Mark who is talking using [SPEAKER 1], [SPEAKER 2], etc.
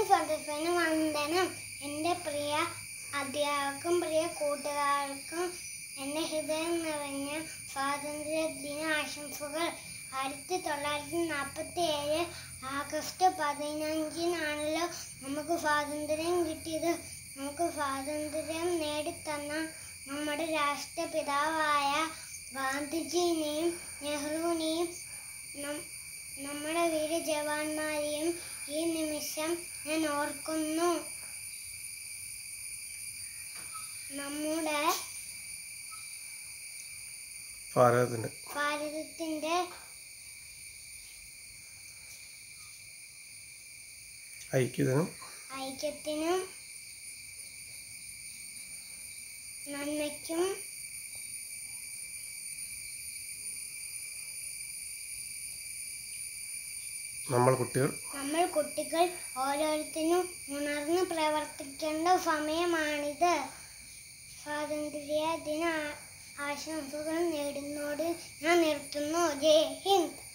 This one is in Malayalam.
[SPEAKER 1] സദസ്സിന് വന്ദനം എൻ്റെ പ്രിയ അധ്യാപകർക്കും പ്രിയ കൂട്ടുകാർക്കും എൻ്റെ ഹൃദയം നിറഞ്ഞ സ്വാതന്ത്ര്യ ദിന ആശംസകൾ ആയിരത്തി തൊള്ളായിരത്തി നാൽപ്പത്തി ഏഴ് ആഗസ്റ്റ് പതിനഞ്ചിനാണല്ലോ നമുക്ക് സ്വാതന്ത്ര്യം കിട്ടിയത് നമുക്ക് സ്വാതന്ത്ര്യം നേടിത്തന്ന നമ്മുടെ രാഷ്ട്രപിതാവായ ഗാന്ധിജിനെയും നെഹ്റുവിനെയും നം- നമ്മുടെ വീര ജവാന്മാരെയും ഈ നിമിഷം ഞാൻ ഓർക്കുന്നു നമ്മുടെ
[SPEAKER 2] ഭാരതത്തിൻ്റെ
[SPEAKER 1] ഭാരതത്തിൻ്റെ
[SPEAKER 2] ഐക്യത്തിനും
[SPEAKER 1] ഐക്യത്തിനും നന്മയ്ക്കും
[SPEAKER 2] നമ്മൾ കുട്ടികൾ
[SPEAKER 1] നമ്മൾ കുട്ടികൾ ഓരോരുത്തരും ഉണർന്ന് പ്രവർത്തിക്കേണ്ട സമയമാണിത് സ്വാതന്ത്ര്യ ദിന ആ- ആശംസകൾ നേടുന്നോട് ഞാൻ നിർത്തുന്നു ജയ് ഹിന്ദ്